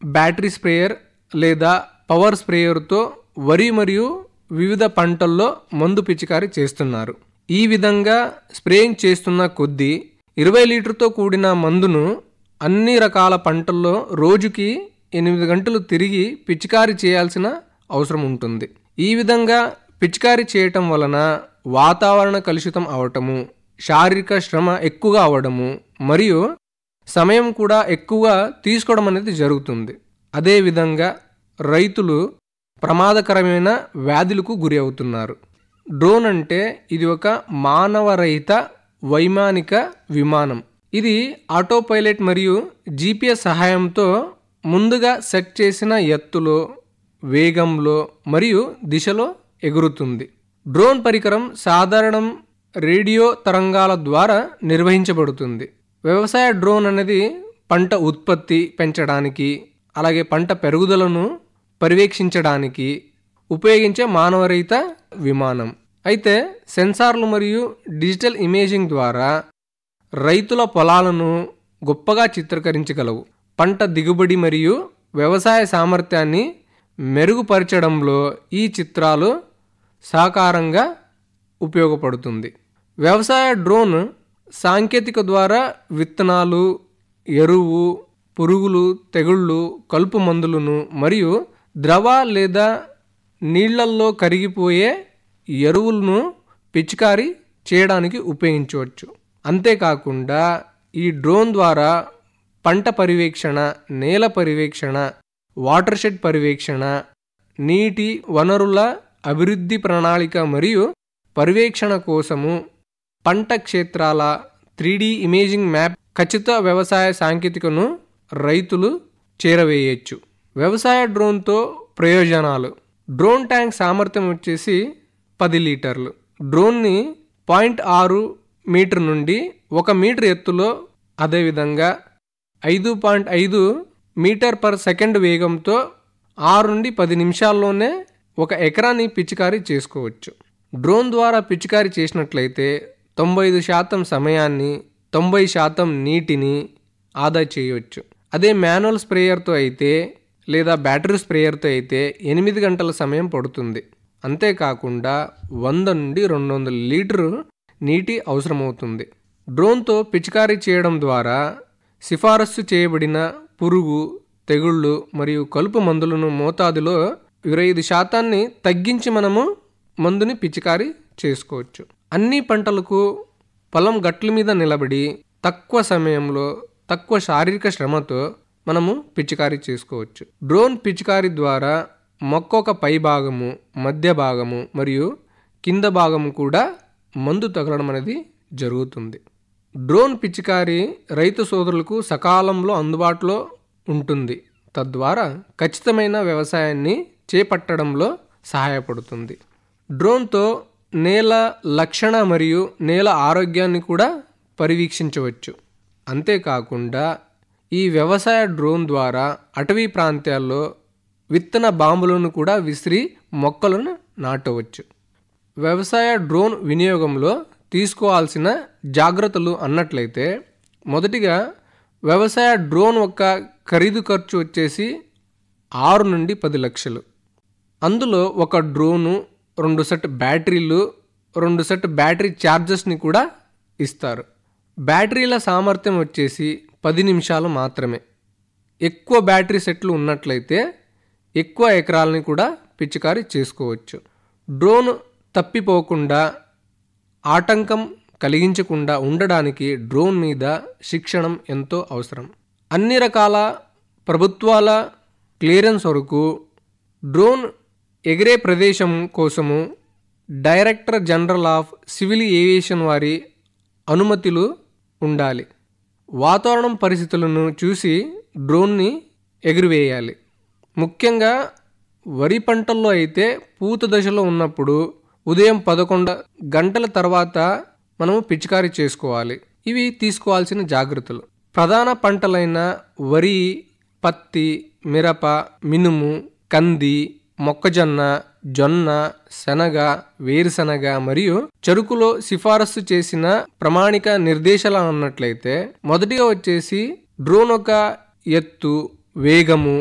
battery sprayer లేదా power స్ప్రేయర్తో వరి మరియు వివిధ పంటల్లో మందు పిచికారీ చేస్తున్నారు ఈ విధంగా స్ప్రేయింగ్ చేస్తున్న కొద్దీ ఇరవై లీటర్తో కూడిన మందును అన్ని రకాల పంటల్లో రోజుకి ఎనిమిది గంటలు తిరిగి పిచికారీ చేయాల్సిన అవసరం ఉంటుంది ఈ విధంగా పిచికారీ చేయటం వలన వాతావరణ కలుషితం అవటము శారీరక శ్రమ ఎక్కువగా అవడము మరియు సమయం కూడా ఎక్కువగా తీసుకోవడం అనేది జరుగుతుంది అదేవిధంగా రైతులు ప్రమాదకరమైన వ్యాధులకు గురి అవుతున్నారు డ్రోన్ అంటే ఇది ఒక మానవరహిత వైమానిక విమానం ఇది ఆటో పైలట్ మరియు జీపీఎస్ సహాయంతో ముందుగా సెట్ చేసిన ఎత్తులో వేగంలో మరియు దిశలో ఎగురుతుంది డ్రోన్ పరికరం సాధారణం రేడియో తరంగాల ద్వారా నిర్వహించబడుతుంది వ్యవసాయ డ్రోన్ అనేది పంట ఉత్పత్తి పెంచడానికి అలాగే పంట పెరుగుదలను పర్యవేక్షించడానికి ఉపయోగించే మానవరహిత విమానం అయితే సెన్సార్లు మరియు డిజిటల్ ఇమేజింగ్ ద్వారా రైతుల పొలాలను గొప్పగా చిత్రీకరించగలవు పంట దిగుబడి మరియు వ్యవసాయ సామర్థ్యాన్ని మెరుగుపరచడంలో ఈ చిత్రాలు సహకారంగా ఉపయోగపడుతుంది వ్యవసాయ డ్రోన్ సాంకేతిక ద్వారా విత్తనాలు ఎరువు పురుగులు తెగుళ్ళు కలుపు మందులను మరియు ద్రవ లేదా నీళ్లల్లో కరిగిపోయే ఎరువులను పిచికారీ చేయడానికి ఉపయోగించవచ్చు అంతేకాకుండా ఈ డ్రోన్ ద్వారా పంట పర్యవేక్షణ నేల పర్యవేక్షణ వాటర్ షెడ్ పర్యవేక్షణ నీటి వనరుల అభివృద్ధి ప్రణాళిక మరియు పర్యవేక్షణ కోసము పంట క్షేత్రాల త్రీడీ ఇమేజింగ్ మ్యాప్ ఖచ్చిత వ్యవసాయ సాంకేతికను రైతులు చేరవేయచ్చు వ్యవసాయ డ్రోన్తో ప్రయోజనాలు డ్రోన్ ట్యాంక్ సామర్థ్యం వచ్చేసి పది లీటర్లు డ్రోన్ని పాయింట్ ఆరు మీటర్ నుండి ఒక మీటర్ ఎత్తులో అదేవిధంగా ఐదు పాయింట్ ఐదు మీటర్ పర్ సెకండ్ వేగంతో ఆరు నుండి పది నిమిషాల్లోనే ఒక ఎకరాన్ని పిచికారీ చేసుకోవచ్చు డ్రోన్ ద్వారా పిచికారీ చేసినట్లయితే తొంభై ఐదు శాతం సమయాన్ని తొంభై శాతం నీటిని ఆదా చేయవచ్చు అదే మాన్యువల్ స్ప్రేయర్తో అయితే లేదా బ్యాటరీ స్ప్రేయర్తో అయితే ఎనిమిది గంటల సమయం పడుతుంది అంతేకాకుండా వంద నుండి రెండు వందల లీటరు నీటి అవసరమవుతుంది డ్రోన్తో పిచికారీ చేయడం ద్వారా సిఫారసు చేయబడిన పురుగు తెగుళ్ళు మరియు కలుపు మందులను మోతాదులో ఇరవై ఐదు శాతాన్ని తగ్గించి మనము మందుని పిచికారీ చేసుకోవచ్చు అన్ని పంటలకు పొలం గట్ల మీద నిలబడి తక్కువ సమయంలో తక్కువ శారీరక శ్రమతో మనము పిచికారీ చేసుకోవచ్చు డ్రోన్ పిచికారీ ద్వారా మొక్క ఒక పై భాగము మధ్య భాగము మరియు కింద భాగము కూడా మందు తగలడం అనేది జరుగుతుంది డ్రోన్ పిచికారీ రైతు సోదరులకు సకాలంలో అందుబాటులో ఉంటుంది తద్వారా ఖచ్చితమైన వ్యవసాయాన్ని చేపట్టడంలో సహాయపడుతుంది డ్రోన్తో నేల లక్షణ మరియు నేల ఆరోగ్యాన్ని కూడా పర్యవేక్షించవచ్చు అంతేకాకుండా ఈ వ్యవసాయ డ్రోన్ ద్వారా అటవీ ప్రాంతాల్లో విత్తన బాంబులను కూడా విసిరి మొక్కలను నాటవచ్చు వ్యవసాయ డ్రోన్ వినియోగంలో తీసుకోవాల్సిన జాగ్రత్తలు అన్నట్లయితే మొదటిగా వ్యవసాయ డ్రోన్ యొక్క ఖరీదు ఖర్చు వచ్చేసి ఆరు నుండి పది లక్షలు అందులో ఒక డ్రోను రెండు సెట్ బ్యాటరీలు రెండు సెట్ బ్యాటరీ ఛార్జెస్ని కూడా ఇస్తారు బ్యాటరీల సామర్థ్యం వచ్చేసి పది నిమిషాలు మాత్రమే ఎక్కువ బ్యాటరీ సెట్లు ఉన్నట్లయితే ఎక్కువ ఎకరాలని కూడా పిచికారీ చేసుకోవచ్చు డ్రోన్ తప్పిపోకుండా ఆటంకం కలిగించకుండా ఉండడానికి డ్రోన్ మీద శిక్షణం ఎంతో అవసరం అన్ని రకాల ప్రభుత్వాల క్లియరెన్స్ వరకు డ్రోన్ ఎగిరే ప్రదేశం కోసము director general of civil aviation వారి అనుమతులు ఉండాలి వాతావరణం పరిస్థితులను చూసి డ్రోన్ని ఎగురవేయాలి ముఖ్యంగా వరి పంటల్లో అయితే పూత దశలో ఉన్నప్పుడు ఉదయం పదకొండు గంటల తర్వాత మనము పిచికారీ చేసుకోవాలి ఇవి తీసుకోవాల్సిన జాగ్రత్తలు ప్రధాన పంటలైన వరి పత్తి మిరప మినుము కంది మొక్కజొన్న జొన్న శనగ వేరుశనగ మరియు చెరుకులో సిఫారసు చేసిన ప్రమాణిక నిర్దేశాలు అన్నట్లయితే మొదటిగా వచ్చేసి డ్రోన్ ఒక ఎత్తు వేగము